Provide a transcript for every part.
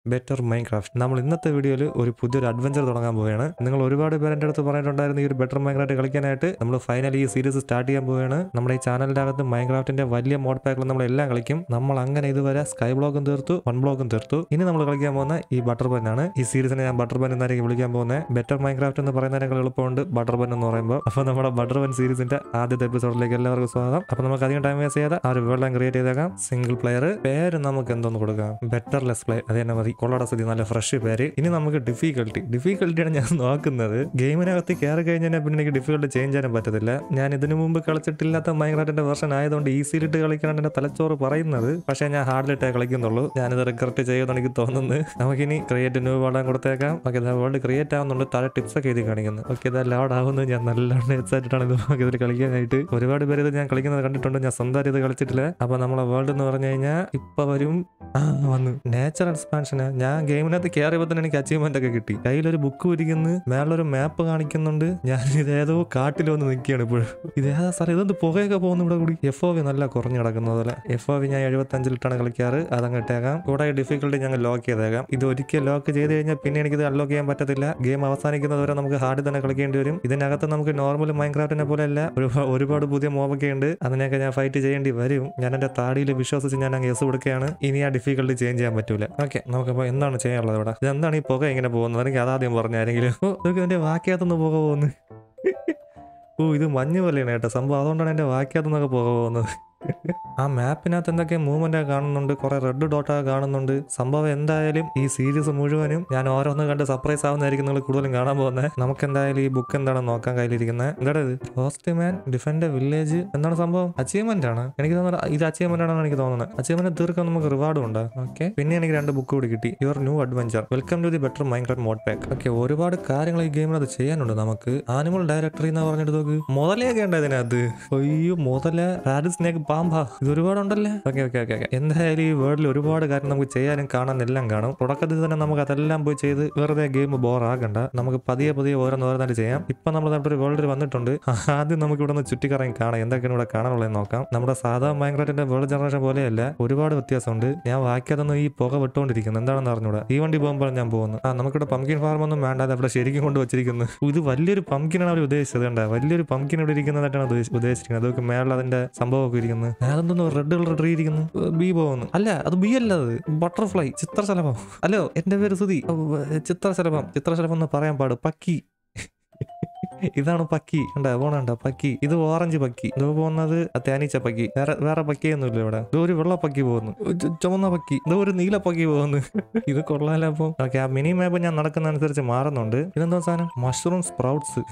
better Minecraft നമ്മൾ ഇന്നത്തെ വീഡിയോയിൽ ഒരു പുതിയൊരു അഡ്വഞ്ചർ തുടങ്ങാൻ പോവുകയാണ് നിങ്ങൾ ഒരുപാട് പേര് എൻ്റെ അടുത്ത് പറഞ്ഞിട്ടുണ്ടായിരുന്നു ഈ ഒരു ബെറ്റർ മൈൻക്രാഫ്റ്റ് കളിക്കാനായിട്ട് നമ്മൾ ഫൈനലി ഈ സീരീസ് സ്റ്റാർട്ട് ചെയ്യാൻ പോവുകയാണ് നമ്മുടെ ഈ ചാനലിൻ്റെ അകത്ത് മൈൻക്രാഫ്റ്റിന്റെ വലിയ മോഡ് പാക്കുകൾ നമ്മൾ എല്ലാം കളിക്കും നമ്മൾ അങ്ങനെ ഇതുവരെ സ്കൈ ബ്ലോക്കും തീർത്തു വൺ ബ്ലോക്കും തീർത്തു ഇനി നമ്മൾ കളിക്കാൻ പോകുന്ന ഈ ബട്ടർ ബൻ ആണ് ഈ സീരീസിനെ ഞാൻ ബട്ടർ ബൻ എന്നായിരിക്കും വിളിക്കാൻ പോകുന്നത് ബെറ്റർ മൈൻക്രാഫ്റ്റ് എന്ന് പറയുന്നതിനേക്കാൾ എളുപ്പമുണ്ട് ബട്ടർ ബൻ എന്ന് പറയുമ്പോൾ അപ്പോൾ നമ്മുടെ ബട്ടർ ബൻ സീരീസിന്റെ ആദ്യത്തെ എപ്പിസോഡിലേക്ക് എല്ലാവർക്കും സ്വാഗതം അപ്പോൾ നമുക്ക് അധികം ടൈം വേസ്റ്റ് ചെയ്യാതെ ആ ഒരു വേൾഡ് ക്രിയേറ്റ് ചെയ്തേക്കാം സിംഗിൾ പ്ലെയർ പേര് നമുക്ക് എന്തോന്ന് കൊടുക്കാം ബെറ്റർ ലെസ് പ്ലേ അത് തന്നെ മതി കൊള്ളട സ്ഥിതി നല്ല ഫ്രഷ് പേര് ഇനി നമുക്ക് ഡിഫിക്കൽട്ടി ഡിഫിക്കൽട്ടിയാണ് ഞാൻ നോക്കുന്നത് ഗെയിമിനകത്ത് കയറി കഴിഞ്ഞാൽ പിന്നെ എനിക്ക് ഡിഫിക്കൽട്ടി ചേഞ്ച് ചെയ്യാൻ പറ്റത്തില്ല ഞാൻ ഇതിനു മുമ്പ് കളിച്ചിട്ടില്ലാത്ത മൈൻക്രാഫ്റ്റിന്റെ വെർഷൻ ആയതുകൊണ്ട് ഈസിയിലിട്ട് കളിക്കാനാണ് എന്റെ തലച്ചോറ് പറയുന്നത് പക്ഷേ ഞാൻ ഹാർഡിലിട്ടേ കളിക്കുന്നുള്ളൂ ഞാനിത് റിഗ്രറ്റ് ചെയ്യുമെന്ന് എനിക്ക് തോന്നുന്നു നമുക്കിനി ക്രിയേറ്റ് ന്യൂ വേർഡ് കൊടുത്തേക്കാം ഓക്കെ ഇതാ വേൾഡ് ക്രിയേറ്റ് ആവുന്നുണ്ട് താഴെ ടിപ്സ് ഒക്കെ എഴുതി കാണിക്കുന്നു ഓക്കെ ഇതാ ലോഡ് ആവുന്നത് ഞാൻ നല്ലോണം എക്സൈറ്റഡ് ആണ് ഇത് നമുക്ക് ഇതിൽ കളിക്കാനായിട്ട് ഒരുപാട് പേര് ഇത് ഞാൻ കളിക്കുന്നത് കണ്ടിട്ടുണ്ട് ഞാൻ സ്വന്തമായിട്ട് ഇത് കളിച്ചിട്ടില്ല അപ്പൊ നമ്മളെ വേൾഡ് എന്ന് പറഞ്ഞു കഴിഞ്ഞാൽ ഇപ്പൊ വരും ആ വന്നു നേച്ചർ എക്സ്പാൻഷന് ഞാൻ ഗെയിമിനകത്ത് കയറിയപ്പോൾ തന്നെ എനിക്ക് അച്ചീവ്മെന്റ് ഒക്കെ കിട്ടി കയ്യിലൊരു ബുക്ക് ഇരിക്കുന്നു മേളൊരു മാപ്പ് കാണിക്കുന്നുണ്ട് ഞാൻ ഇതേതോ കാട്ടിൽ വന്ന് നിൽക്കുകയാണ് ഇപ്പോഴും ഇതേതാ സാറേ ഇതെന്ത് പുകയൊക്കെ പോകുന്നു ഇവിടെ കൂടി എഫ് ഒ വി നല്ല കുറഞ്ഞു കിടക്കുന്ന പോലെ എഫ് ഒ വി ഞാൻ എഴുപത്തി അഞ്ചിലിട്ടാണ് കളിക്കാറ് അതങ്ങ് ഇട്ടേക്കാം കൂടെ ഡിഫിക്കൽട്ടി ഞങ്ങൾ ലോക്ക് ചെയ്തേക്കാം ഇത് ഒരിക്കൽ ലോക്ക് ചെയ്ത് കഴിഞ്ഞാൽ പിന്നെ എനിക്കിത് അൺലോക്ക് ചെയ്യാൻ പറ്റത്തില്ല ഗെയിം അവസാനിക്കുന്നത് വരെ നമുക്ക് ഹാർഡിൽ തന്നെ കളിക്കേണ്ടി വരും ഇതിനകത്ത് നമുക്ക് നോർമൽ മൈൻക്രാഫ്റ്റിനെ പോലെ അല്ല ഒരുപാ- ഒരുപാട് പുതിയ മോബൊക്കെ ഉണ്ട് അതിനൊക്കെ ഞാൻ ഫൈറ്റ് ചെയ്യേണ്ടി വരും ഞാൻ എന്റെ താടിയിൽ വിശ്വസിച്ച് ഞാൻ അങ്ങ് എസ് കൊടുക്കുകയാണ് ഇനി ആ ഡിഫിക്കൽട്ടി ചേഞ്ച് ചെയ്യാൻ പറ്റൂല ഓക്കെ നമുക്കപ്പോൾ എന്താണ് ചെയ്യാനുള്ളത് ഇവിടെ ഇതെന്താണ് ഈ പുക ഇങ്ങനെ പോകുന്നത് എനിക്ക് അതാദ്യം പറഞ്ഞു ആരെങ്കിലും ഓ ഇതൊക്കെ എന്റെ വാക്കിയകത്തുനിന്ന് പുക പോകുന്നു ഓ ഇത് മഞ്ഞ് പോലെയാണ് കേട്ടോ സംഭവം അതുകൊണ്ടാണ് എന്റെ വാക്കിയകത്തുനിന്നൊക്കെ പുക പോകുന്നത് ആ മാപ്പിനകത്ത് എന്തൊക്കെ മൂവ്മെന്റ് കാണുന്നുണ്ട് കുറെ റെഡ് ഡോട്ടൊക്കെ കാണുന്നുണ്ട് സംഭവം എന്തായാലും ഈ സീരീസ് മുഴുവനും ഞാൻ ഓരോന്ന് കണ്ട് സർപ്രൈസ് ആവുന്നതായിരിക്കും നിങ്ങൾ കൂടുതലും കാണാൻ പോകുന്നത് നമുക്ക് എന്തായാലും ഈ ബുക്ക് എന്താണെന്ന് നോക്കാൻ കയ്യിലിരിക്കുന്നത് എന്താണ് ഇത് ഫസ്റ്റ് മാൻ ഡിഫെൻഡ് വില്ലേജ് എന്താണ് സംഭവം അച്ചീവ്മെന്റ് ആണ് എനിക്ക് തോന്നുന്നത് ഇത് അച്ചീവ്മെന്റ് ആണെന്ന് എനിക്ക് തോന്നുന്നത് അച്ചീവ്മെന്റ് തീർക്കാൻ നമുക്ക് റിവാർഡും ഉണ്ട് ഓക്കെ പിന്നെ എനിക്ക് രണ്ട് ബുക്ക് കൂടി കിട്ടി your new adventure welcome to the better Minecraft mod pack okay ഒരുപാട് കാര്യങ്ങൾ ഈ ഗെയിമിനകത്ത് ചെയ്യാനുണ്ട് നമുക്ക് ആനിമൽ ഡയറക്ടറി എന്ന് പറഞ്ഞിട്ട് നോക്ക് മുതലയൊക്കെ ഉണ്ട് ഇതിനകത്ത് അയ്യോ മുതല റാഡ് സ്നേക്ക് പാമ്പാ ഇത് ഒരുപാടുണ്ടല്ലേ ഓക്കെ ഓക്കെ ഓക്കെ ഓക്കെ എന്തായാലും ഈ വേൾഡിൽ ഒരുപാട് കാര്യം നമുക്ക് ചെയ്യാനും കാണാനും എല്ലാം കാണും തുടക്കത്തിൽ തന്നെ നമുക്ക് അതെല്ലാം പോയി ചെയ്ത് വെറുതെ ഗെയിം ബോർ ആകണ്ട നമുക്ക് പതിയെ പതിയെ ഓരോന്ന് ഓരോന്നായിട്ട് ചെയ്യാം ഇപ്പൊ നമ്മൾ നമ്മുടെ ഒരു വേൾഡിൽ വന്നിട്ടുണ്ട് ആദ്യം നമുക്ക് ഇവിടെ നിന്ന് ചുറ്റിക്കറങ്ങി കാണാം എന്തൊക്കെയാണ് ഇവിടെ കാണാനുള്ളത് നോക്കാം നമ്മുടെ സാധാ മൈൻക്രാഫ്റ്റിന്റെ വേൾഡ് ജനറേഷൻ പോലെയല്ല ഒരുപാട് വ്യത്യാസമുണ്ട് ഞാൻ വാക്കിയതൊന്നും ഈ പുക വിട്ടുകൊണ്ടിരിക്കുന്നു എന്താണെന്ന് അറിഞ്ഞൂടാ ഈ വണ്ടി പോകുമ്പോൾ ഞാൻ പോകുന്നു ആ നമുക്കിവിടെ പംകിൻ ഫാർം ഒന്നും വേണ്ട അത് അവിടെ ശരിക്കും കൊണ്ട് വെച്ചിരിക്കുന്നു ഇത് വലിയൊരു പംകിനാണ് അവർ ഉദ്ദേശിച്ചത് കണ്ട വലിയൊരു പംകിൻ ഇവിടെ ഇരിക്കുന്നതായിട്ടാണ് ഉദ്ദേശി- ഉദ്ദേശിച്ചിരിക്കുന്നത് അതൊക്കെ മേളിൽ അതിന്റെ സംഭവമൊക്കെ ഇരിക്കുന്നത് അതെന്തോന്ന് റെഡ് കളർ ട്രീ ഇരിക്കുന്നു ബി പോകുന്നു അല്ല അത് ബി അല്ല അത് ബട്ടർഫ്ലൈ ചിത്രശലഭം ഹലോ എന്റെ പേര് സുധി ഓ, ചിത്രശലഭം ചിത്രശലഭം എന്ന് പറയാൻ പാട് പക്കി ഇതാണ് പക്കി കണ്ട പോണണ്ട പക്കി ഇത് ഓറഞ്ച് പക്കി ഇത് പോകുന്നത് തേനീച്ച പക്കി വേറെ വേറെ പക്കിയൊന്നുമില്ല ഇവിടെ ഇത് ഒരു വെള്ള പക്കി പോകുന്നു ചു- ചുമന്ന പക്കി ഇത് ഒരു നീല പക്കി പോകുന്നു ഇത് കൊള്ളാലോ അപ്പൊ ഓക്കെ ആ മിനി മാപ്പ് ഞാൻ നടക്കുന്ന അനുസരിച്ച് മാറുന്നുണ്ട് ഇതെന്തോ സാധനം മഷ്റൂം സ്പ്രൗട്ട്സ്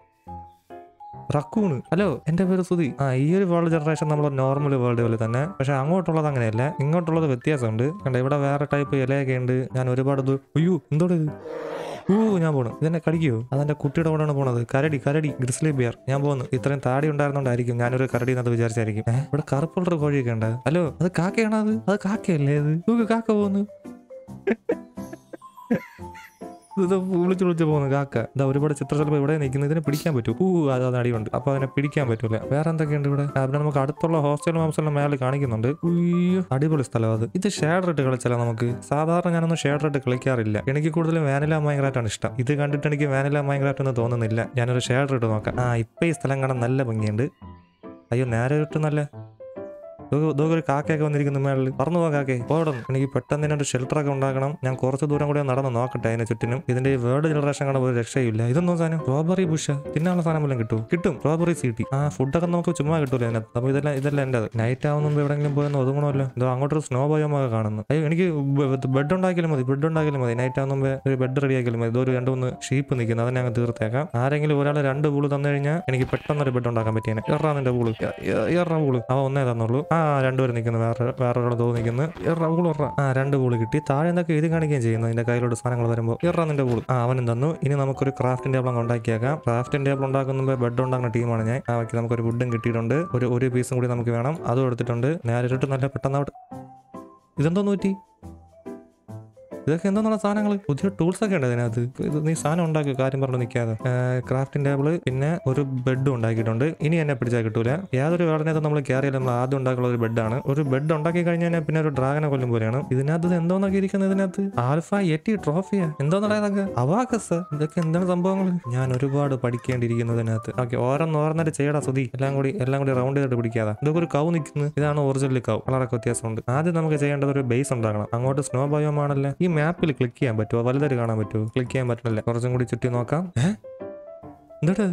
റക്കൂണ് ഹലോ എന്റെ പേര് സുധി ആ ഈ ഒരു വേൾഡ് ജനറേഷൻ നമ്മൾ നോർമൽ വേൾഡ് പോലെ തന്നെ പക്ഷെ അങ്ങോട്ടുള്ളത് അങ്ങനെയല്ല ഇങ്ങോട്ടുള്ളത് വ്യത്യാസമുണ്ട് കണ്ട ഇവിടെ വേറെ ടൈപ്പ് ഇലയൊക്കെ ഉണ്ട് ഞാൻ ഒരുപാട് ദൂ- അയ്യോ എന്തോടെ ഇത് ഊ ഞാൻ പോണു ഇതെന്നെ കടിക്കോ അതെന്റെ കുട്ടിയുടെ കൂടെയാണ് പോണത് കരടി കരടി ഗ്രിസ്ലി ബിയർ ഞാൻ പോകുന്നു ഇത്രയും താടി ഉണ്ടായിരുന്നോണ്ടായിരിക്കും ഞാനൊരു കരടി എന്നത് വിചാരിച്ചായിരിക്കും ഏ, ഇവിടെ കറുപ്പുള്ളൊരു കോഴിയൊക്കെ ഉണ്ട് ഹലോ അത് കാക്കയാണോ അത് അത് കാക്കയല്ലേ അത് നോക്ക് കാക്ക പോകുന്നു ഇത് വിളിച്ച് വിളിച്ച് പോകുന്നു കാക്ക ഇതാ ഒരുപാട് ചിത്രശലഭം ഇവിടെ നിൽക്കുന്നു ഇതിനെ പിടിക്കാൻ പറ്റും ഊ അത് അത് അടിയുണ്ട് അപ്പൊ അതിനെ പിടിക്കാൻ പറ്റൂല വേറെ എന്തൊക്കെയുണ്ട് ഇവിടെ ആ, പിന്നെ നമുക്ക് അടുത്തുള്ള ഹോസ്റ്റൽ മാംസെല്ലാം മേലെ കാണിക്കുന്നുണ്ട് ഉയ്യോ, അടിപൊളി സ്ഥലം അത് ഇത് ഷെയർ ഇട്ട് കളിച്ചാലോ നമുക്ക് സാധാരണ ഞാനൊന്നും ഷെയർ ഇട്ട് കളിക്കാറില്ല എനിക്ക് കൂടുതലും വാനില മൈൻക്രാഫ്റ്റ് ആണ് ഇഷ്ടം ഇത് കണ്ടിട്ട് എനിക്ക് വാനില മൈൻക്രാഫ്റ്റ് എന്ന് തോന്നുന്നില്ല ഞാനൊരു ഷെയർ ഇട്ട് നോക്കാം ആ ഇപ്പൊ ഈ സ്ഥലം കാണാൻ നല്ല ഭംഗിയുണ്ട് അയ്യോ നേരെ ഇട്ട് നല്ല ദോ- ദോ ഒരു കാക്കയൊക്കെ വന്നിരിക്കുന്നു മേളിൽ പറന്നു പോകാം കാക്കേ ഓടണം എനിക്ക് പെട്ടെന്ന് ഇതിനൊരു ഷെൽട്ടറൊക്കെ ഉണ്ടാക്കണം ഞാൻ കുറച്ച് ദൂരം കൂടെ നടന്ന് നോക്കട്ടെ അതിന് ചുറ്റിനും ഇതിന്റെ ഈ വേർഡ് ജനറേഷൻ കാണാൻ ഒരു രക്ഷയില്ല ഇതൊന്നും സാധനം സ്ട്രോബെറി ബുഷ് തിന്നാനുള്ള സാധനം വല്ലതും കിട്ടും കിട്ടും സ്ട്രോബെറി സീറ്റി ആ ഫുഡൊക്കെ നമുക്ക് ചുമ്മാ കിട്ടൂല അതിനകത്ത് അപ്പൊ ഇതെല്ലാം ഇതെല്ലാം എൻ്റെ നൈറ്റ് ആവുമ്പോൾ എവിടെയെങ്കിലും പോയെന്ന് ഒതുങ്ങണമല്ലോ ഇതോ അങ്ങോട്ടൊരു സ്നോ ബയോമൊക്കെ കാണുന്നു അയ്യോ എനിക്ക് ബെഡ് ഉണ്ടാക്കിയാലും മതി ബെഡ് ഉണ്ടാക്കിയാലും മതി നൈറ്റ് ആവുമ്പോൾ ഒരു ബെഡ് റെഡി ആക്കിയാലും മതി ഇതൊരു രണ്ട് മൂന്ന് ഷീപ്പ് നിൽക്കുന്നു അതിനെ അങ്ങ് തീർത്തേക്കാം ആരെങ്കിലും ഒരാൾ രണ്ട് പൂള് തന്നു കഴിഞ്ഞാൽ എനിക്ക് പെട്ടെന്നൊരു ബെഡ് ഉണ്ടാക്കാൻ പറ്റിയേനെ എറാ നിന്റെ പൂള് എറാ പൂള് അവ ഒന്നേ തന്നുള്ളൂ ആ രണ്ടുപേരും നിൽക്കുന്നു വേറെ വേറെ ഒരാൾ തോന്നി നിൽക്കുന്നു എറാ പൂള് എറാ ആ രണ്ട് പൂള് കിട്ടി താഴെ എന്തൊക്കെ എഴുതി കാണിക്കുകയും ചെയ്യുന്നു ഇതിന്റെ കയ്യിലോട്ട് സാധനങ്ങൾ വരുമ്പോൾ എറാ നിന്റെ പൂള് ആ അവനും തന്നു ഇനി നമുക്കൊരു ക്രാഫ്റ്റിംഗ് ടേബിൾ അങ്ങ് ഉണ്ടാക്കിയേക്കാം ക്രാഫ്റ്റിംഗ് ടേബിൾ ഉണ്ടാക്കുമ്പോൾ ബെഡ് ഉണ്ടാക്കുന്ന ടീമാണ് ഞാൻ ആ ഓക്കെ നമുക്കൊരു വുഡും കിട്ടിയിട്ടുണ്ട് ഒരു ഒരു പീസും കൂടി നമുക്ക് വേണം അതും എടുത്തിട്ടുണ്ട് നേരിട്ട് നല്ല പെട്ടെന്ന് അവിടെ ഇതെന്തോന്ന് പറ്റി ഇതൊക്കെ എന്തെന്നുള്ള സാധനങ്ങൾ പുതിയ ടൂൾസ് ഒക്കെ ഉണ്ട് ഇതിനകത്ത് ഇത് നീ സാധനം ഉണ്ടാക്കി കാര്യം പറഞ്ഞു നിൽക്കാതെ ക്രാഫ്റ്റിംഗ് ടേബിള് പിന്നെ ഒരു ബെഡും ഉണ്ടാക്കിയിട്ടുണ്ട് ഇനി എന്നെ പിടിച്ചാൽ കിട്ടൂല യാതൊരു കാരണത്തും നമ്മൾ കയറിയാൽ നമ്മൾ ആദ്യം ഉണ്ടാക്കുന്ന ഒരു ബെഡാണ് ഒരു ബെഡ് ഉണ്ടാക്കി കഴിഞ്ഞാൽ പിന്നെ ഒരു ഡ്രാഗനെ കൊല്ലും പോലെയാണ് ഇതിനകത്ത് ഇത് എന്തോന്നൊക്കെ ഇരിക്കുന്നത് ഇതിനകത്ത് ആൽഫ എറ്റി ട്രോഫിയാ എന്തോന്നടാ ഇതൊക്കെ അവാക്കസ് ഇതൊക്കെ എന്താണ് സംഭവങ്ങൾ ഞാൻ ഒരുപാട് പഠിക്കേണ്ടിയിരിക്കുന്നതിനകത്ത് ഓക്കെ ഓരോന്ന് ഓരോന്നിട്ട് ചെയ്യടാ സുതി എല്ലാം കൂടി എല്ലാം കൂടി റൗണ്ട് ചെയ്തിട്ട് പിടിക്കാതെ ഇതൊക്കെ ഒരു കൗ നിൽക്കുന്നു ഇതാണ് ഒറിജിനൽ കൗ കളറൊക്കെ വ്യത്യാസമുണ്ട് ആദ്യം നമുക്ക് ചെയ്യേണ്ടത് ഒരു ബേസ് ഉണ്ടാക്കണം അങ്ങോട്ട് സ്നോ ബയോമാണല്ലേ ഈ മാപ്പിൽ ക്ലിക്ക് ചെയ്യാൻ പറ്റുമോ വലുതായിട്ട് കാണാൻ പറ്റുമോ ക്ലിക്ക് ചെയ്യാൻ പറ്റില്ല കുറച്ചും കൂടി ചുറ്റി നോക്കാം ഏ എന്നിട്ട്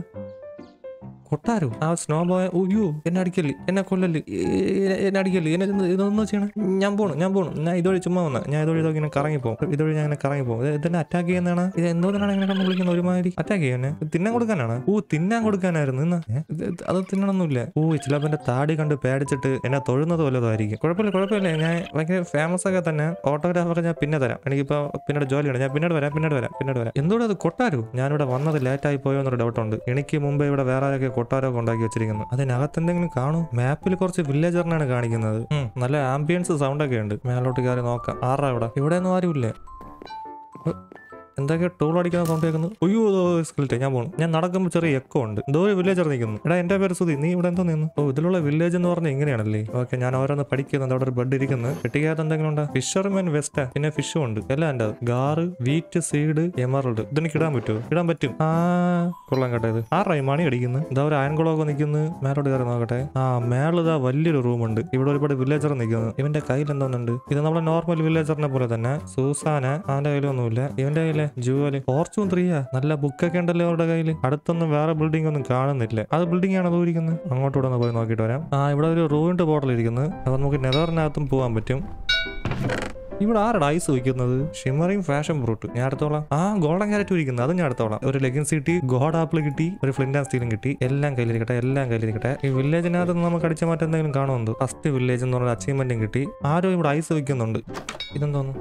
കൊട്ടാരോ ആ സ്നോ ബോയ് ഉയ്യോ എന്നെ അടിക്കല് എന്നെ കൊല്ലല് ഏ, എന്നെ അടിക്കല് എന്നെ ഇതൊന്ന് ഇതൊന്നും ചെയ്യണം ഞാൻ പോണു ഞാൻ പോണു ഞാൻ ഇതുവഴി ചുമ്മാ വന്ന ഞാൻ ഇതുവഴി ഇതൊക്കെ ഇങ്ങനെ കറങ്ങി പോകും ഇതുവഴി ഞാൻ ഇങ്ങനെ കറങ്ങി പോകും ഇതെന്നെ അറ്റാക്ക് ചെയ്യുന്നതാണ് ഇത് എന്തോന്നാണ് ഇങ്ങനെ കണ്ട് വിളിക്കുന്നത് ഒരുമാതിരി അറ്റാക്ക് ചെയ്യുന്നത് തിന്നാൻ കൊടുക്കാനാണ് ഓ തിന്നാൻ കൊടുക്കാനായിരുന്നു ഇന്ന് ഏ, ഇത് ഇത് അത് തിന്നണമെന്നില്ല ഓ ചിലപ്പോൾ എന്റെ താടി കണ്ട് പേടിച്ചിട്ട് എന്നെ തൊഴുന്നത് വല്ലതായിരിക്കും കുഴപ്പമില്ല കുഴപ്പമില്ല ഞാൻ ഭയങ്കര ഫേമസ് ഒക്കെ തന്നെ ഓട്ടോഗ്രാഫൊക്കെ ഞാൻ പിന്നെ തരാം എനിക്കിപ്പോൾ പിന്നീട് ജോലിയുണ്ട് ഞാൻ പിന്നീട് വരാം പിന്നീട് വരാം പിന്നീട് വരാം എന്തോടെ അത് കൊട്ടാരോ ഞാനിവിടെ വന്നത് ലേറ്റായി പോയോ എന്നൊരു ഡൗട്ടുണ്ട് എനിക്ക് മുമ്പേ ഇവിടെ വേറെ ആരൊക്കെ കൊട്ടാരമൊക്കെ ഉണ്ടാക്കി വെച്ചിരിക്കുന്നു അതിനകത്ത് എന്തെങ്കിലും കാണും മാപ്പിൽ കുറച്ച് വില്ലേജറിനാണ് കാണിക്കുന്നത് ഉം, നല്ല ആംബിയൻസ് സൗണ്ട് ഒക്കെ ഉണ്ട് മേലോട്ട് കയറി നോക്കാം ആറാ ഇവിടെ ഇവിടെ ഒന്നും ആരുമില്ലേ ഉ, എന്തൊക്കെ ടൂൾ അടിക്കുന്ന സൗണ്ട് കേൾക്കുന്നു അയ്യോ സ്കിൽറ്റെ ഞാൻ പോണു ഞാൻ നടക്കുമ്പോൾ ചെറിയ എക്കോ ഉണ്ട് എന്തോ ഒരു വില്ലേജർ നിൽക്കുന്നു എടാ എന്റെ പേര് സുധി നീ ഇവിടെ എന്തോ നിന്നു ഓ ഇതിലുള്ള വില്ലേജ് എന്ന് പറഞ്ഞാൽ ഇങ്ങനെയാണല്ലേ ഓക്കെ ഞാൻ ഓരോന്ന് പഠിക്കുന്നുണ്ട് അവിടെ ഒരു ബെഡ് ഇരിക്കുന്നു പെട്ടിക്കകത്ത് എന്തെങ്കിലും ഉണ്ടോ ഫിഷർമാൻ വെസ്റ്റ് പിന്നെ ഫിഷും ഉണ്ട് എല്ലാം എൻ്റെ ഗാറ് വീറ്റ് സീഡ് എമറൽഡ് ഇതെനിക്ക് ഇടാൻ പറ്റുമോ ഇടാൻ പറ്റും ആ കൊള്ളാൻ കേട്ടോ ഇത് ആറായി മണി അടിക്കുന്നു ഇതാ ഒരു അയൻകുളമൊക്കെ നിൽക്കുന്നു മേലോട്ട് കയറി നോക്കട്ടെ ആ മേളിതാ വലിയൊരു റൂമുണ്ട് ഇവിടെ ഒരുപാട് വില്ലേജർ നിൽക്കുന്നു ഇവന്റെ കയ്യിൽ എന്തോന്നുണ്ട് ഇത് നമ്മളെ നോർമൽ വില്ലേജറിനെ പോലെ തന്നെ സൂസാന അവന്റെ കയ്യിലൊന്നുമില്ല ഇവന്റെ കയ്യിലെ ജുവല് ഫോർച്യൂൺ ത്രീയാ നല്ല ബുക്കൊക്കെ ഉണ്ടല്ലോ അവരുടെ കയ്യിൽ അടുത്തൊന്നും വേറെ ബിൽഡിംഗ് ഒന്നും കാണുന്നില്ല അത് ബിൽഡിംഗ് ആണ് ദൂരിക്കുന്നത് അങ്ങോട്ടൂടെ ഒന്ന് പോയി നോക്കിയിട്ട് വരാം ആ ഇവിടെ ഒരു റൂവിന്റെ ബോർഡർ ഇരിക്കുന്നു അപ്പൊ നമുക്ക് നെതറിനകത്തും പോകാൻ പറ്റും ഇവിടെ ആരുടെ ഐസ് വയ്ക്കുന്നത് ഷിമറിങ് ഫാഷൻ ഫ്രൂട്ട് ഞാൻ അടുത്തോളാം ആ ഗോൾഡൻ ക്യാരറ്റ് ഇരിക്കുന്നത് അത് ഞാൻ അടുത്തോളാം ഒരു ലെഗൻസ് കിട്ടി ഗോഡ് ആപ്പിൾ കിട്ടി ഒരു ഫ്ലിൻഡ് ആൻഡ് സ്റ്റീലും കിട്ടി എല്ലാം കയ്യിലിരിക്കട്ടെ എല്ലാം കയ്യിലിരിക്കട്ടെ ഈ വില്ലേജിനകത്ത് നിന്ന് നമുക്ക് അടിച്ച മാറ്റം എന്തെങ്കിലും കാണുന്നുണ്ട് ഫസ്റ്റ് വില്ലേജ് എന്ന് പറഞ്ഞ അച്ചീവ്മെന്റും കിട്ടി ആരോ ഇവിടെ ഐസ് വയ്ക്കുന്നുണ്ട് ഇതെന്തോന്നു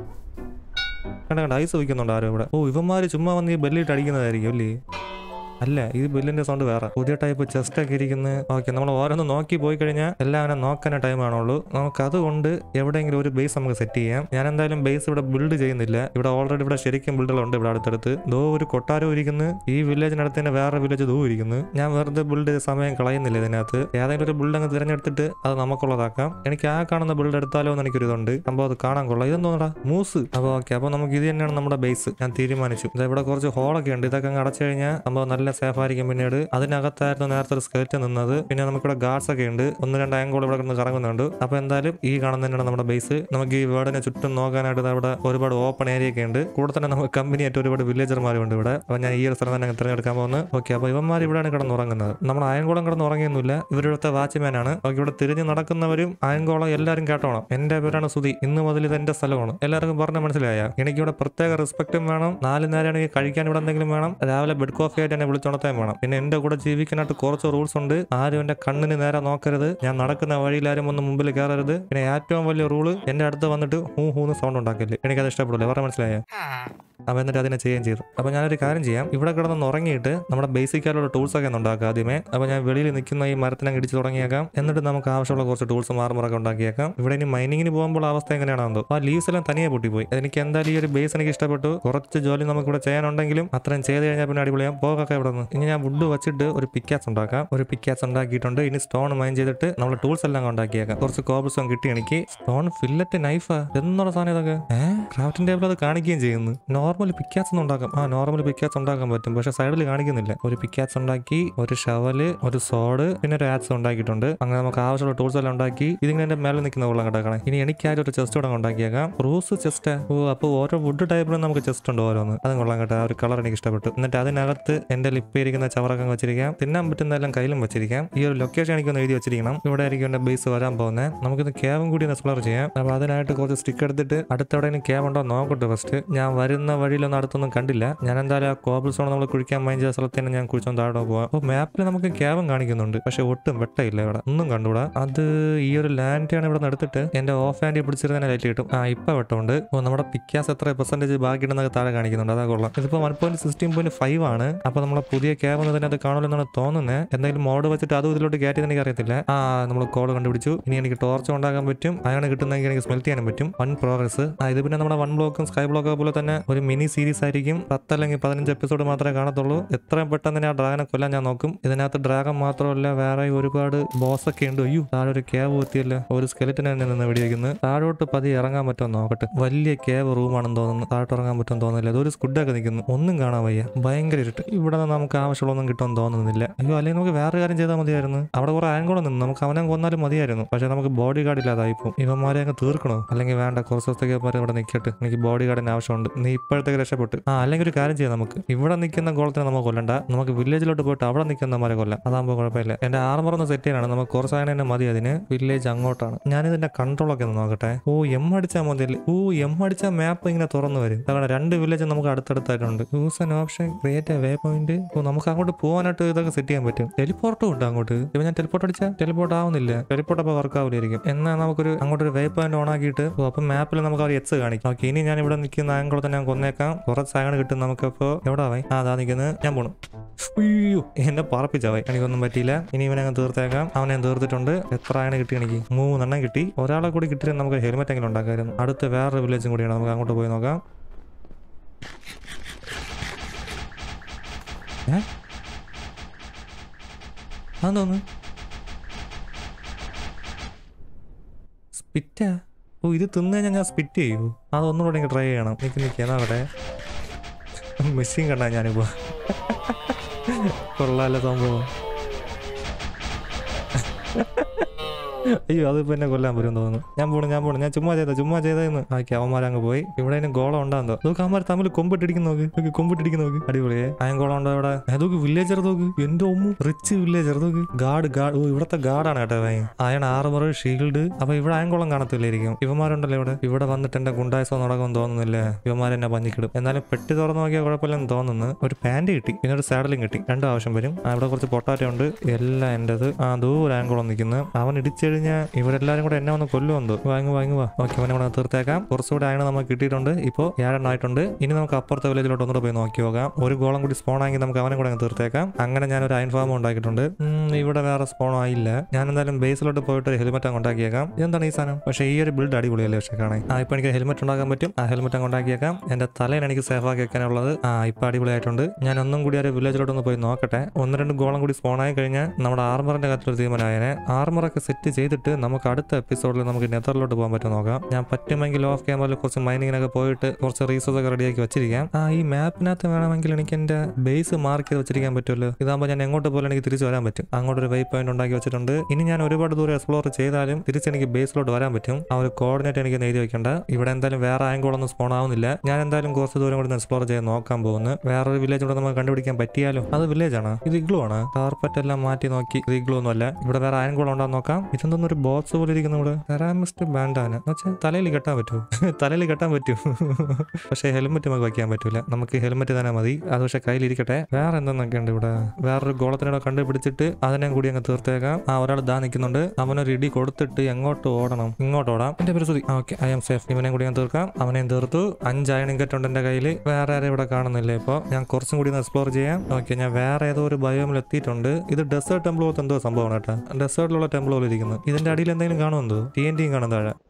കണ്ട കണ്ട ഐസ് വയ്ക്കുന്നുണ്ട് ആരോ ഇവിടെ ഓ ഇവന്മാര് ചുമ്മാ വന്ന് ഈ ബെല്ലിട്ട് അടിക്കുന്നതായിരിക്കും അല്ലേ അല്ല ഈ ബെല്ലിന്റെ സൗണ്ട് വേറെ പുതിയ ടൈപ്പ് ചെസ്റ്റ് ഒക്കെ ഇരിക്കുന്ന ഓക്കെ നമ്മൾ ഓരോന്ന് നോക്കി പോയി കഴിഞ്ഞാൽ എല്ലാം അങ്ങനെ നോക്കാൻ ടൈം ആണുള്ളൂ നമുക്ക് അതുകൊണ്ട് എവിടെയെങ്കിലും ഒരു ബേസ് നമുക്ക് സെറ്റ് ചെയ്യാം ഞാൻ എന്തായാലും ബേസ് ഇവിടെ ബിൽഡ് ചെയ്യുന്നില്ല ഇവിടെ ഓൾറെഡി ഇവിടെ ശരിക്കും ബിൽഡുകളുണ്ട് ഇവിടെ അടുത്തടുത്ത് ദോ ഒരു കൊട്ടാരം ഇരിക്കുന്നു ഈ വില്ലേജിനടുത്ത് തന്നെ വേറെ വില്ലേജ് ദൂ ഇരിക്കുന്നു ഞാൻ വെറുതെ ബിൽഡ് ചെയ്ത സമയം കളയുന്നില്ല ഇതിനകത്ത് ഏതെങ്കിലും ഒരു ബിൽഡ് അങ്ങ് തിരഞ്ഞെടുത്തിട്ട് അത് നമുക്കുള്ളതാക്കാം എനിക്ക് ആ കാണുന്ന ബിൽഡ് എടുത്താലോ എന്ന് എനിക്കൊരു ഇതുണ്ട് സംഭവം അത് കാണാൻ കൊള്ളാം ഇതെന്തോന്നടാ മൂസ് അപ്പോൾ ഓക്കെ അപ്പോൾ നമുക്ക് ഇത് തന്നെയാണ് നമ്മുടെ ബേസ് ഞാൻ തീരുമാനിച്ചു ദാ ഇവിടെ കുറച്ച് ഹോളൊക്കെ ഉണ്ട് ഇതൊക്കെ അങ്ങ് അടച്ചു കഴിഞ്ഞാൽ സംഭവം നല്ല സേഫ് ആയിരിക്കും പിന്നീട് അതിനകത്തായിരുന്നു നേരത്തെ ഒരു സ്കെൽറ്റ് നിന്നത് പിന്നെ നമുക്കിവിടെ ഗാർഡ്സ് ഒക്കെ ഉണ്ട് ഒന്ന് രണ്ട് ആംഗോൾ ഇവിടെ കിടന്ന് കറങ്ങുന്നുണ്ട് അപ്പോൾ എന്തായാലും ഈ കാണുന്ന തന്നെയാണ് നമ്മുടെ ബേസ് നമുക്ക് ഈ വേർഡിനെ ചുറ്റും നോക്കാനായിട്ട് ദാ ഇവിടെ ഒരുപാട് ഓപ്പൺ ഏരിയ ഒക്കെ ഉണ്ട് കൂടെ തന്നെ നമുക്ക് കമ്പനിയായിട്ട് ഒരുപാട് വില്ലേജർമാരും ഉണ്ട് ഇവിടെ അപ്പോൾ ഞാൻ ഈ ഒരു സ്ഥലം തന്നെ അങ്ങ് തിരഞ്ഞെടുക്കാൻ പോകുന്നത് ഓക്കെ അപ്പോൾ ഇവന്മാർ ഇവിടെയാണ് കിടന്ന് ഉറങ്ങുന്നത് നമ്മൾ അയൻകുളം കിടന്ന് ഉറങ്ങിയൊന്നുമില്ല ഇവരിവിടുത്തെ വാച്ച്മാൻ ആണ് ഓക്കെ ഇവിടെ തിരിഞ്ഞ് നടക്കുന്നവരും അയൻകുളം എല്ലാവരും കേട്ടോണം എന്റെ പേരാണ് സുധി ഇന്ന് മുതൽ ഇത് എന്റെ സ്ഥലമാണ് എല്ലാവർക്കും പറഞ്ഞ മനസ്സിലായ എനിക്കിവിടെ പ്രത്യേക റെസ്പെക്റ്റും വേണം നാല് നേരമാണെങ്കിൽ കഴിക്കാൻ ഇവിടെ എന്തെങ്കിലും വേണം രാവിലെ ബെഡ് കോഫി ആയിട്ട് എന്നെ വിളിച്ചുണർത്താൻ വേണം പിന്നെ എന്റെ കൂടെ ജീവിക്കാനായിട്ട് കുറച്ച് റൂൾസ് ഉണ്ട് ആരും എന്റെ കണ്ണിന് നേരെ നോക്കരുത് ഞാൻ നടക്കുന്ന വഴിയിൽ ആരും ഒന്ന് മുമ്പിൽ കയറരുത് പിന്നെ ഏറ്റവും വലിയ റൂള് എന്റെ അടുത്ത് വന്നിട്ട് ഹൂ ഹൂന്ന് സൗണ്ട് ഉണ്ടാക്കില്ല എനിക്കത് ഇഷ്ടപ്പെടില്ല വേറെ മനസ്സിലായ അപ്പൊ എന്നിട്ട് അതിനെ ചെയ്യുകയും ചെയ്തു അപ്പൊ ഞാനൊരു കാര്യം ചെയ്യാം ഇവിടെ കിടന്ന് ഉറങ്ങിയിട്ട് നമ്മുടെ ബേസിക് ആയിട്ടുള്ള ടൂൾസ് ഒക്കെ ഒന്ന് ഉണ്ടാക്കാം ആദ്യമേ അപ്പൊ ഞാൻ വെളിയിൽ നിൽക്കുന്ന ഈ മരത്തിനെ ഇടിച്ച് തുടങ്ങിയേക്കാം എന്നിട്ട് നമുക്ക് ആവശ്യമുള്ള കുറച്ച് ടൂൾസ് മാറുമുറൊക്കെ ഉണ്ടാക്കിയേക്കാം ഇവിടെ ഇനി മൈനിങ്ങിന് പോകുമ്പോൾ അവസ്ഥ എങ്ങനെയാണെന്നോ ആ ലീവ്സ് എല്ലാം തനിയെ പൊട്ടിപ്പോയി എനിക്ക് എന്തായാലും ഈ ഒരു ബേസ് എനിക്ക് ഇഷ്ടപ്പെട്ടു കുറച്ച് ജോലി നമുക്ക് ഇവിടെ ചെയ്യാനുണ്ടെങ്കിലും അത്രയും ചെയ്ത് കഴിഞ്ഞാൽ പിന്നെ അടിപൊളിയാം പോകൊക്കെ ഇവിടെ നിന്ന് ഇനി ഞാൻ വുഡ് വെച്ചിട്ട് ഒരു പിക്കാസ് ഉണ്ടാക്കാം ഒരു പിക്കാസ് ഉണ്ടാക്കിയിട്ടുണ്ട് ഇനി സ്റ്റോൺ മൈൻ ചെയ്തിട്ട് നമ്മൾ ടൂൾസ് എല്ലാം ഉണ്ടാക്കിയേക്കാം കുറച്ച് കോബിൾസും കിട്ടി എനിക്ക് സ്റ്റോൺ ഫില്ലറ്റ് നൈഫാ എന്നുള്ള സാധനം ഇതൊക്കെ ഏഹ് ക്രാഫ്റ്റിംഗ് ടേബിൾ അത് കാണിക്കുകയും ചെയ്യുന്നു നോർമൽ പിക്കാസ് ഒന്നും ഉണ്ടാക്കാം ആ നോർമൽ പിക്കാസ് ഉണ്ടാക്കാൻ പറ്റും പക്ഷെ സൈഡിൽ കാണിക്കുന്നില്ല ഒരു പിക്കാസ് ഉണ്ടാക്കി ഒരു ഷവല് ഒരു സോഡ് പിന്നെ ഒരു ആക്സ് ഉണ്ടാക്കിയിട്ടുണ്ട് അങ്ങനെ നമുക്ക് ആവശ്യമുള്ള ടൂൾസ് എല്ലാം ഉണ്ടാക്കി ഇതിങ്ങനെ എന്റെ മേലെ നിൽക്കുന്ന വെള്ളം കിടക്കണേ ഇനി എനിക്കായിട്ട് ഒരു ചെസ്റ്റ് കൂടെ ഉണ്ടാക്കിയേക്കാം റൂസ് ചെസ്റ്റ് ഓ അപ്പോൾ ഓരോ വുഡ് ടൈപ്പിലും നമുക്ക് ചെസ്റ്റ് ഉണ്ട് ഓരോന്ന് അതും കൊള്ളാം കേട്ടോ ആ ഒരു കളർ എനിക്ക് ഇഷ്ടപ്പെട്ടു എന്നിട്ട് അതിനകത്ത് എന്റെ ലിപ്പിരിക്കുന്ന ചവറക്കം വെച്ചിരിക്കാം തിന്നാൻ പറ്റുന്ന എല്ലാം കയ്യിലും വെച്ചിരിക്കാം ഈ ഒരു ലൊക്കേഷൻ എനിക്കൊന്ന് എഴുതി വെച്ചിരിക്കണം ഇവിടെ ആയിരിക്കും എന്റെ ബേസ് വരാൻ പോകുന്നത് നമുക്കിത് ക്യാബും കൂടി ഒന്ന് എക്സ്പ്ലോർ ചെയ്യാം അപ്പോൾ അതിനായിട്ട് കുറച്ച് സ്റ്റിക്ക് എടുത്തിട്ട് അടുത്തെവിടെയും ക്യാബ് ഉണ്ടോ എന്ന് നോക്കട്ടെ ഫസ്റ്റ് ഞാൻ വരുന്ന വഴിയിലൊന്നും അടുത്തൊന്നും കണ്ടില്ല ഞാൻ എന്തായാലും ആ കോബിൾ സ്റ്റോൺ നമ്മൾ കുഴിക്കാൻ മൈൻഡ് ചെയ്ത സ്ഥലത്ത് തന്നെ ഞാൻ കുഴിച്ചോണ്ട് താഴെ പോവാം അപ്പോൾ മാപ്പിൽ നമുക്ക് ക്യാബും കാണിക്കുന്നുണ്ട് പക്ഷെ ഒട്ടും വെട്ടയില്ല ഇവിടെ ഒന്നും കണ്ടുകൂടാ അത് ഈ ഒരു ലാൻഡ് ആണ് ഇവിടെ നിന്ന് എടുത്തിട്ട് എന്റെ ഓഫ് ഹാൻഡ് പിടിച്ചിരുന്ന ലൈറ്റ് കിട്ടും ആ ഇപ്പൊ വെട്ടമുണ്ട് അപ്പോൾ നമ്മുടെ പിക്കാസ് എത്ര പെർസെന്റേജ് ബാക്കിയുണ്ടെന്നൊക്കെ താഴെ കാണിക്കുന്നുണ്ട് അതാ കൊള്ളാം ഇതിപ്പോൾ one point sixteen point five ആണ് അപ്പോൾ നമ്മളെ പുതിയ ക്യാബ് എന്നതിന് അത് കാണുമെന്നാണ് തോന്നുന്നത് എന്തെങ്കിലും മോഡ് വെച്ചിട്ട് അതും ഇതിലോട്ട് കയറ്റി എനിക്ക് അറിയത്തില്ല ആ നമ്മൾ കോൾ കണ്ടുപിടിച്ചു ഇനി എനിക്ക് ടോർച്ച് ഉണ്ടാക്കാൻ പറ്റും അയാണ് കിട്ടുന്നെങ്കിൽ എനിക്ക് സ്മെൽറ്റ് ചെയ്യാനും പറ്റും വൺ പ്രോഗ്രസ് ആ ഇത് പിന്നെ നമ്മുടെ വൺ ബ്ലോക്കും സ്കൈ ബ്ലോക്കും പോലെ തന്നെ ഒരു മിനി സീരീസ് ആയിരിക്കും പത്ത് അല്ലെങ്കിൽ പതിനഞ്ച് എപ്പിസോഡ് മാത്രമേ കാണത്തുള്ളൂ എത്രയും പെട്ടെന്ന് തന്നെ ആ ഡ്രാഗനെ കൊല്ലാൻ ഞാൻ നോക്കും ഇതിനകത്ത് ഡ്രാഗൺ മാത്രമല്ല വേറെ ഒരുപാട് ബോസ് ഒക്കെ ഉണ്ട് അയ്യോ താഴെ ഒരു കേവ് എത്തിയല്ല ഒരു സ്കെലറ്റിനെ തന്നെ നിന്ന് വെടിവെക്കുന്നത് താഴോട്ട് പതി ഇറങ്ങാൻ പറ്റുമോ നോക്കട്ടെ വലിയ കേവ് റൂമാണെന്ന് തോന്നുന്നു താഴോട്ട് ഇറങ്ങാൻ പറ്റുമെന്ന് തോന്നുന്നില്ല അതൊരു സ്കുഡൊക്കെ നിൽക്കുന്നു ഒന്നും കാണാൻ വയ്യ ഭയങ്കര ഇരുട്ട് ഇവിടെ നിന്ന് നമുക്ക് ആവശ്യമുള്ളൊന്നും കിട്ടുമെന്ന് തോന്നുന്നില്ല അയ്യോ അല്ലെങ്കിൽ നമുക്ക് വേറെ കാര്യം ചെയ്താൽ മതിയായിരുന്നു അവിടെ കുറെ ആൻകൂടെ നിന്ന് നമുക്ക് അവനെ കൊന്നാലും മതിയായിരുന്നു പക്ഷെ നമുക്ക് ബോഡി ഗാർഡ് ഇല്ലാതായി പോകും ഇവന്മാരെ അങ്ങ് തീർക്കണോ അല്ലെങ്കിൽ വേണ്ട കുറച്ച് ദിവസത്തേക്ക് ഇവന്മാരെ ഇവിടെ നിൽക്കട്ടെ എനിക്ക് ബോഡി ഗാർഡിന് ആവശ്യമുണ്ട് നീ ഇപ്പോഴത്തേക്ക് രക്ഷപ്പെട്ട് ആ അല്ലെങ്കിൽ ഒരു കാര്യം ചെയ്യാം നമുക്ക് ഇവിടെ നിൽക്കുന്ന ഗോളത്തിനെ നമുക്ക് കൊല്ലണ്ട നമുക്ക് വില്ലേജിലോട്ട് പോയിട്ട് അവിടെ നിൽക്കുന്നമാരെ കൊല്ലാം അതാകുമ്പോൾ കുഴപ്പമില്ല എന്റെ ആർമർ ഒന്ന് സെറ്റ് ചെയ്യാനാണ് നമുക്ക് കുറച്ച് സാധനം തന്നെ മതി അതിന് വില്ലേജ് അങ്ങോട്ടാണ് ഞാനിതിന്റെ കൺട്രോൾ ഒക്കെ ഒന്ന് നോക്കട്ടെ ഓ എം അടിച്ചാൽ മതി ഓ എം അടിച്ചാൽ മാപ്പ് ഇങ്ങനെ തുറന്നു വരും കാരണം രണ്ട് വില്ലേജ് നമുക്ക് അടുത്തടുത്തായിട്ടുണ്ട് use an option create a waypoint ഓ നമുക്ക് അങ്ങോട്ട് പോകാനായിട്ട് ഇതൊക്കെ സെറ്റ് ചെയ്യാൻ പറ്റും ടെലിപ്പോർട്ടും ഉണ്ട് അങ്ങോട്ട് ഇപ്പൊ ഞാൻ ടെലിപ്പോർട്ട് അടിച്ചാൽ ടെലിപ്പോർട്ട് ആവുന്നില്ല ടെലിപ്പോർട്ട് അപ്പോൾ വർക്ക് ആവില്ലായിരിക്കും എന്നാൽ നമുക്കൊരു അങ്ങോട്ട് ഒരു വേ പോയിന്റ് ഓൺ ആക്കിയിട്ട് ഓ അപ്പം മാപ്പിൽ നമുക്ക് ഒരു എച്ച് കാണിക്കും ഓക്കെ ഇനി ഞാൻ ഇവിടെ നിൽക്കുന്ന ആംഗിൾ തന്നെ ഞാൻ കൊന്നേക്കാം കുറച്ച് സാധനം കിട്ടും നമുക്കപ്പോൾ എവിടെ ആവായി ആ അതാ നിൽക്കുന്നത് ഞാൻ പോണു അയ്യോ എന്നെ പറപ്പിച്ചാവായി എനിക്കൊന്നും പറ്റിയില്ല ഇനി ഇവനെ അങ്ങ് തീർത്തേക്കാം അവനെ ഞാൻ തീർത്തിട്ടുണ്ട് എത്ര ആണ് കിട്ടി എനിക്ക് മൂന്നെണ്ണം കിട്ടി ഒരാളെ കൂടി കിട്ടിയാൽ നമുക്ക് ഹെൽമെറ്റ് എങ്കിലും ഉണ്ടാക്കാമായിരുന്നു അടുത്ത വേറൊരു വില്ലേജും കൂടിയാണ് നമുക്ക് അങ്ങോട്ട് പോയി നോക്കാം ഏ അതെന്തോന്ന് സ്പിറ്റാ ഓ ഇത് തിന്നു കഴിഞ്ഞാൽ ഞാൻ സ്പിറ്റ് ചെയ്യൂ അതൊന്നുകൂടെ എനിക്ക് ട്രൈ ചെയ്യണം നിക്ക് നിൽക്കുക എന്നാ അവിടെ മെഷീൻ കണ്ടാ ഞാനിപ്പോ കൊള്ളാല്ല സംഭവം അയ്യോ അതിപ്പോ എന്നെ കൊല്ലാൻ വരും തോന്നുന്നു ഞാൻ പോണു ഞാൻ പോണു ഞാൻ ചുമ്മാ ചെയ്ത ചുമ്മാ ചെയ്തെന്ന് ആക്കി അവന്മാരങ്ങ് പോയി ഇവിടെ അതിന് ഗോളം ഉണ്ടാകുന്നോ നോക്ക് അവന്മാർ തമ്മിൽ കൊമ്പിട്ടിടിക്കുന്ന നോക്ക് നോക്ക് കൊമ്പിട്ടിടിക്കുന്ന നോക്ക് അടിപൊളിയെ അയൻ ഗോളം ഉണ്ടോ ഇവിടെ നോക്ക് വില്ലേജർ നോക്ക് എന്റെ ഒമ്മു റിച്ച് വില്ലേജർ നോക്ക് ഗാർഡ് ഗാർഡ് ഓ ഇവിടത്തെ ഗാർഡാണ് കേട്ടോ അവൻ അയൺ ആർമർ ഷീൽഡ് അപ്പൊ ഇവിടെ അയൻകുളം കാണത്തില്ലായിരിക്കും ഇവന്മാരുണ്ടല്ലോ ഇവിടെ ഇവിടെ വന്നിട്ട് എന്റെ ഗുണ്ടായസം നടക്കുമെന്ന് തോന്നുന്നില്ല ഇവന്മാർ എന്നെ പഞ്ഞിക്കിടും എന്നാലും പെട്ടി തുറന്നു നോക്കിയാൽ കുഴപ്പമില്ലെന്ന് തോന്നുന്നു ഒരു പാന്റ് കിട്ടി പിന്നെ ഒരു സാഡലും കിട്ടി രണ്ടും ആവശ്യം വരും ആ, ഇവിടെ കുറച്ച് പൊട്ടാറ്റോ ഉണ്ട് എല്ലാം എന്റേത് ആ ദൂരെ ആൻകുളം നിൽക്കുന്നു അവൻ ഇടിച്ചു കഴിഞ്ഞാൽ ഇവരെല്ലാരും കൂടെ എന്നെ വന്ന് കൊല്ലുമെന്തോ വാങ്ങു വാങ്ങു വാ ഓക്കെ അവനെ ഇവിടെ തീർത്തേക്കാം കുറച്ചുകൂടെ അയണ് നമുക്ക് കിട്ടിയിട്ടുണ്ട് ഇപ്പോൾ ഏഴെണ്ണമായിട്ടുണ്ട് ഇനി നമുക്ക് അപ്പുറത്തെ വില്ലേജിലോട്ട് ഒന്നുകൂടെ പോയി നോക്കി നോക്കാം ഒരു ഗോളം കൂടി സ്പോൺ ആയെങ്കിൽ നമുക്ക് അവനെ കൂടെ അങ്ങ് തീർത്തേക്കാം അങ്ങനെ ഞാൻ ഒരു അയൺ ഫാം ഉണ്ടാക്കിയിട്ടുണ്ട് ഉം, ഇവിടെ വേറെ സ്പോൺ ആയില്ല ഞാൻ എന്തായാലും ബേസിലോട്ട് പോയിട്ട് ഒരു ഹെൽമെറ്റ് അങ്ങ് ഉണ്ടാക്കിയേക്കാം എന്താണ് ഈ സാധനം പക്ഷേ ഈ ഒരു ബിൽഡ് അടിപൊളിയല്ലേ പക്ഷേ കാണാൻ ആ ഇപ്പൊ എനിക്ക് ഹെൽമെറ്റ് ഉണ്ടാക്കാൻ പറ്റും ആ ഹെൽമെറ്റ് അങ്ങ് ഉണ്ടാക്കിയേക്കാം എന്റെ തലയിൽ എനിക്ക് സേഫ് ആക്കി വെക്കാനുള്ളത് ആ ഇപ്പൊ അടിപൊളിയായിട്ടുണ്ട് ഞാൻ ഒന്നും കൂടി ഒരു വില്ലേജിലോട്ട് ഒന്ന് പോയി നോക്കട്ടെ ഒന്ന് രണ്ട് ഗോളം കൂടി സ്പോൺ ആയി കഴിഞ്ഞാൽ നമ്മുടെ ആർമറിന്റെ കാര്യത്തിൽ ഒരു തീരുമാനമായനെ ആർമറൊക്കെ സെറ്റ് ചെയ്തിട്ട് നമുക്ക് അടുത്ത എപ്പിസോഡിൽ നമുക്ക് നെതറിലോട്ട് പോകാൻ പറ്റുമോ നോക്കാം ഞാൻ പറ്റുമെങ്കിൽ ഓഫ് ക്യാമറയിൽ കുറച്ച് മൈനിങ്ങിനൊക്കെ പോയിട്ട് കുറച്ച് റീസോഴ്സ് ഒക്കെ റെഡിയാക്കി വെച്ചിരിക്കാം ആ ഈ മാപ്പിനകത്ത് വേണമെങ്കിൽ എനിക്ക് എന്റെ ബേസ് മാർക്ക് ചെയ്ത് വെച്ചിരിക്കാൻ പറ്റുമല്ലോ ഇതാകുമ്പോൾ ഞാൻ എങ്ങോട്ട് പോലും എനിക്ക് തിരിച്ചു വരാൻ പറ്റും അങ്ങോട്ട് ഒരു വേ പോയിന്റ് ഉണ്ടാക്കി വെച്ചിട്ടുണ്ട് ഇനി ഞാൻ ഒരുപാട് ദൂരം എക്സ്പ്ലോർ ചെയ്താലും തിരിച്ച് എനിക്ക് ബേസിലോട്ട് വരാൻ പറ്റും ആ ഒരു കോർഡിനേറ്റ് എനിക്ക് ഒന്ന് എഴുതി വെക്കേണ്ട ഇവിടെ എന്തായാലും വേറെ ആംഗോളൊന്നും സ്പോൺ ആവുന്നില്ല ഞാൻ എന്തായാലും കുറച്ച് ദൂരം കൂടി എക്സ്പ്ലോർ ചെയ്ത് നോക്കാൻ പോകുന്നു വേറൊരു വില്ലേജ് കൂടെ നമുക്ക് കണ്ടുപിടിക്കാൻ പറ്റിയാലോ അത് വില്ലേജ് ആണ് ഇത് ഇഗ്ലു ആണ് കാർപ്പറ്റ് എല്ലാം മാറ്റി നോക്കി ഇത് ഇഗ്ലു ഒന്നും അല്ല ഇവിടെ വേറെ ആംഗോളം ഉണ്ടോ നോക്കാം ഇതെന്തൊന്നും ഒരു ബോക്സ് പോലെ ഇരിക്കുന്നു ഇവിടെ സെറാമിസ്റ്റ് ബാൻഡാണ് വെച്ചാൽ തലയിൽ കെട്ടാൻ പറ്റുമോ തലയിൽ കെട്ടാൻ പറ്റൂ പക്ഷേ ഹെൽമെറ്റ് നമുക്ക് വയ്ക്കാൻ പറ്റൂല നമുക്ക് ഹെൽമെറ്റ് തന്നെ മതി അത് പക്ഷേ കയ്യിലിരിക്കട്ടെ വേറെ എന്തെന്നൊക്കെ ഉണ്ട് ഇവിടെ വേറൊരു ഗോളത്തിനോടെ കണ്ടുപിടിച്ചിട്ട് അതിനെ കൂടി അങ്ങ് തീർത്തേക്കാം ആ ഒരാൾ ദാ നിൽക്കുന്നുണ്ട് അവനൊരു ഇടി കൊടുത്തിട്ട് എങ്ങോട്ട് ഓടണം ഇങ്ങോട്ട് ഓടാം എന്റെ പേര് Sudhi okay I'm safe ഇവനെ കൂടി ഞാൻ തീർക്കാം അവനെയും തീർത്തു അഞ്ച് അയണിങ് കെറ്റ് ഉണ്ട് എന്റെ കയ്യിൽ വേറെ ആരും ഇവിടെ കാണുന്നില്ല ഇപ്പോൾ ഞാൻ കുറച്ചും കൂടി ഒന്ന് എക്സ്പ്ലോർ ചെയ്യാം ഓക്കെ ഞാൻ വേറെ ഏതോ ഒരു ബയോമിൽ എത്തിയിട്ടുണ്ട് ഇത് ഡെസേർട്ട് ടെമ്പിൾ പോലത്തെ എന്തോ സംഭവമാണ് കേട്ടോ ഡെസേർട്ടിലുള്ള ടെമ്പിൾ പോലെ ഇരിക്കുന്നത് ഇതിന്റെ അടിയിൽ എന്തെങ്കിലും കാണുമെന്തോ ടി എൻ ടിയും കാണും താഴെ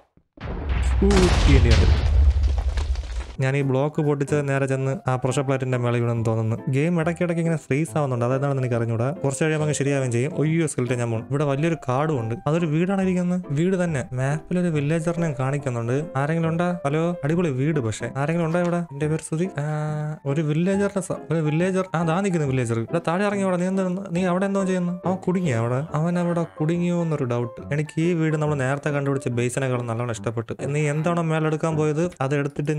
ടി എൻ ടി ഉണ്ട് ഞാൻ ഈ ബ്ലോക്ക് പൊട്ടിച്ചത് നേരെ ചെന്ന് ആ പ്രഷർ പ്ലേറ്റിന്റെ മേള വീണെന്ന് തോന്നുന്നു ഗെയിം ഇടയ്ക്കിടയ്ക്ക് ഇങ്ങനെ ഫ്രീസ് ആവുന്നുണ്ട് അതെന്താണെന്ന് എനിക്ക് അറിഞ്ഞൂടാ കുറച്ച് കഴിയുമ്പോൾ അങ്ങ് ശരിയാവുകയും ചെയ്യും ഒയ്യോ സ്കിൽറ്റ് ഞാൻ പോകും ഇവിടെ വലിയൊരു കാർഡും ഉണ്ട് അതൊരു വീടാണ് ഇരിക്കുന്നത് വീട് തന്നെ മാപ്പിൽ ഒരു വില്ലേജറിനെ കാണിക്കുന്നുണ്ട് ആരെങ്കിലും ഉണ്ടാ ഹലോ അടിപൊളി വീട് പക്ഷേ ആരെങ്കിലും ഉണ്ടാ ഇവിടെ എന്റെ പേര് സുധി ആ, ഒരു വില്ലേജറിന്റെ സ- ഒരു വില്ലേജർ ആ ദാ നിൽക്കുന്നു വില്ലേജർ ഇവിടെ താഴെ ഇറങ്ങി അവിടെ നീ എന്താ നീ അവിടെ എന്തോ ചെയ്യുന്നു അവൻ കുടുങ്ങിയ അവിടെ അവൻ അവിടെ കുടുങ്ങിയോ എന്നൊരു ഡൗട്ട് എനിക്ക് ഈ വീട് നമ്മൾ നേരത്തെ കണ്ടുപിടിച്ച ബേസിനെക്കാളും നല്ലോണം ഇഷ്ടപ്പെട്ടു നീ എന്താണോ മേലെടുക്കാൻ പോയത് അത് എടുത്തിട്ട് നീ പതിയെ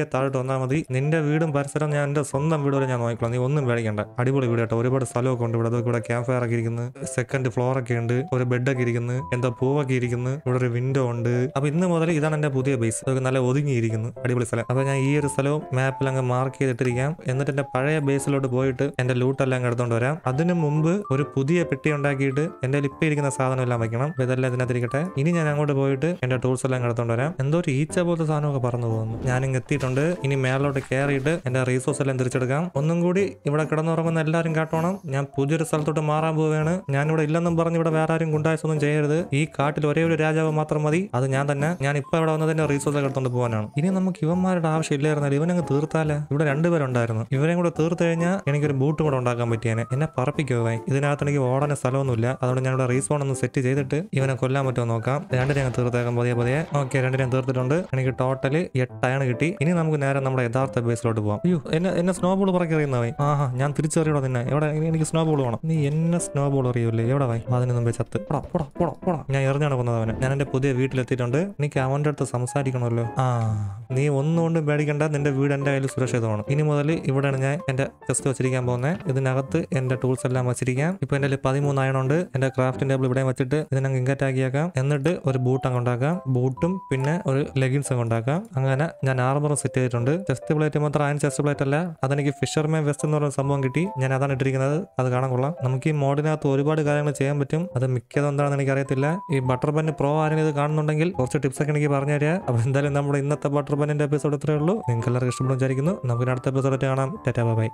പയ്യെ താഴോട്ട് വന്നാൽ മതി നിന്റെ വീടും പരിസരം ഞാൻ എന്റെ സ്വന്തം വീട് വരെ ഞാൻ നോക്കിക്കോളാം നീ ഒന്നും പേടിക്കണ്ട അടിപൊളി വീട് കേട്ടോ ഒരുപാട് സ്ഥലമൊക്കെ ഉണ്ട് ഇവിടെ അതൊക്കെ ഇവിടെ ക്യാമ്പ് ഫയർ ഒക്കെ ഇരിക്കുന്നു സെക്കൻഡ് ഫ്ലോർ ഒക്കെ ഉണ്ട് ഒരു ബെഡൊക്കെ ഇരിക്കുന്നു എന്തോ പൂവൊക്കെ ഇരിക്കുന്നു ഇവിടെ ഒരു വിൻഡോ ഉണ്ട് അപ്പൊ ഇന്ന് മുതൽ ഇതാണ് എന്റെ പുതിയ ബേസ് അതൊക്കെ നല്ല ഒതുങ്ങിയിരിക്കുന്നു അടിപൊളി സ്ഥലം അപ്പൊ ഞാൻ ഈ ഒരു സ്ഥലവും മാപ്പിൽ അങ്ങ് മാർക്ക് ചെയ്തിട്ടിരിക്കാം എന്നിട്ട് എന്റെ പഴയ ബേസിലോട്ട് പോയിട്ട് എന്റെ ലൂട്ടെല്ലാം അങ്ങ് എടുത്തോണ്ട് വരാം അതിനു മുമ്പ് ഒരു പുതിയ പെട്ടി ഉണ്ടാക്കിയിട്ട് എന്റെ ഇപ്പം ഇരിക്കുന്ന സാധനം എല്ലാം വെക്കണം അപ്പൊ ഇതെല്ലാം ഇതിനകത്തിരിക്കട്ടെ ഇനി ഞാൻ അങ്ങോട്ട് പോയിട്ട് എന്റെ ടൂൾസ് എല്ലാം എടുത്തോണ്ട് വരാം എന്തോ ഒരു ഈച്ച പോലത്തെ സാധനമൊക്കെ പറന്നു പോകുന്നു ഞാൻ ഇങ്ങ് എത്തിയിട്ടുണ്ട് ഇനി മേലോട്ട് കയറിയിട്ട് എന്റെ റീസോഴ്സ് എല്ലാം തിരിച്ചെടുക്കാം ഒന്നും കൂടി ഇവിടെ കിടന്നുറങ്ങുന്ന എല്ലാവരും കാട്ടോണം ഞാൻ പുതിയൊരു സ്ഥലത്തോട്ട് മാറാൻ പോവുകയാണ് ഞാൻ ഇവിടെ ഇല്ലെന്നും പറഞ്ഞ് ഇവിടെ വേറെ ആരും ഗുണ്ടായസൊന്നും ചെയ്യരുത് ഈ കാട്ടിൽ ഒരേ ഒരു രാജാവ് മാത്രം മതി അത് ഞാൻ തന്നെ ഞാൻ ഇപ്പൊ ഇവിടെ വന്നതിന്റെ റീസോഴ്സ് ഒക്കെ എടുത്തോണ്ട് പോകാനാണ് ഇനി നമുക്ക് ഇവന്മാരുടെ ആവശ്യമില്ലായിരുന്നാലും ഇവനങ്ങ് തീർത്താലേ ഇവിടെ രണ്ടുപേരുണ്ടായിരുന്നു ഇവരെയും കൂടെ തീർത്ത് കഴിഞ്ഞാൽ എനിക്കൊരു ബൂട്ടും കൂടെ ഉണ്ടാക്കാൻ പറ്റിയേനെ എന്നെ പറപ്പിക്കുമോ ഭായി ഇതിനകത്ത് എനിക്ക് ഓടാൻ സ്ഥലമൊന്നുമില്ല അതുകൊണ്ട് ഞാൻ ഇവിടെ റീസോൺ ഒന്ന് സെറ്റ് ചെയ്തിട്ട് ഇവനെ കൊല്ലാൻ പറ്റുമോ നോക്കാം രണ്ടിനെ അങ്ങ് തീർത്തേക്കാം പതിയെ പതിയെ ഓക്കെ രണ്ടിനെ തീർത്തിട്ടുണ്ട് എനിക്ക് ടോട്ടൽ എട്ടയാണ് കിട്ടി ഇനി നമുക്ക് നേരെ നമ്മുടെ യഥാർത്ഥ ബേസിലോട്ട് പോകാം അയ്യോ എന്നെ എന്നെ സ്നോ ബോൾ പറക്കി അറിയുന്നവൻ ആഹാ ഞാൻ തിരിച്ചറിയണോ നിന്നെ എവിടെ എനിക്ക് സ്നോ ബോൾ വേണം നീ എന്നെ സ്നോ ബോൾ അറിയൂലേ എവിടെ വായി അതിന് മുമ്പേ ചത്ത് പോടാ പോടാ പോടാ പോടാ ഞാൻ എറിഞ്ഞാണ് കൊന്നത് അവനെ ഞാൻ എന്റെ പുതിയ വീട്ടിലെത്തിയിട്ടുണ്ട് എനിക്ക് അവന്റെ അടുത്ത് സംസാരിക്കണമല്ലോ ആ നീ ഒന്നുകൊണ്ടും പേടിക്കണ്ട നിന്റെ വീട് എന്റെ കയ്യിൽ സുരക്ഷിതമാണ് ഇനി മുതൽ ഇവിടെയാണ് ഞാൻ എന്റെ ടെസ്റ്റ് വെച്ചിരിക്കാൻ പോകുന്നത് ഇതിനകത്ത് എന്റെ ടൂൾസ് എല്ലാം വെച്ചിരിക്കാം ഇപ്പൊ എന്റെ കയ്യിൽ പതിമൂന്ന് അയണുണ്ട് എന്റെ ക്രാഫ്റ്റിംഗ് ടേബിൾ ഇവിടെ വെച്ചിട്ട് ഇതിനങ്ങ് ഇങ്കറ്റ് ആക്കിയേക്കാം എന്നിട്ട് ഒരു ബൂട്ട് അങ്ങ് ഉണ്ടാക്കാം ബൂട്ടും പിന്നെ ഒരു ലെഗിൻസ് അങ്ങ് ഉണ്ടാക്കാം അങ്ങനെ ഞാൻ ആർമറും സെറ്റ് ചെയ്തിട്ടുണ്ട് ചെസ്റ്റ് പ്ലേറ്റ് മാത്രം അയൺ ചെസ്റ്റ് പ്ലേറ്റ് അല്ല അതെനിക്ക് ഫിഷർമാൻ വെസ്റ്റ് എന്ന് പറയുന്ന സംഭവം കിട്ടി ഞാൻ അതാണ് ഇട്ടിരിക്കുന്നത് അത് കാണാൻ കൊള്ളാം നമുക്ക് ഈ മോഡിനകത്ത് ഒരുപാട് കാര്യങ്ങൾ ചെയ്യാൻ പറ്റും അത് മിക്കതും എന്താണെന്ന് എനിക്കറിയത്തില്ല ഈ ബട്ടർ ബൻ പ്രോ ആരെങ്കിലും ഇത് കാണുന്നുണ്ടെങ്കിൽ കുറച്ച് ടിപ്സ് ഒക്കെ എനിക്ക് പറഞ്ഞു തരിക അപ്പൊ എന്തായാലും നമ്മുടെ ഇന്നത്തെ ബട്ടർ ബന്നിന്റെ എപ്പിസോഡ് ഇത്രയേ ഉള്ളൂ നിങ്ങൾക്ക് എല്ലാവർക്കും ഇഷ്ടപ്പെടും വിചാരിക്കുന്നു നമുക്ക് അടുത്ത എപ്പിസോഡ് കാണാം ടാറ്റാ ബൈ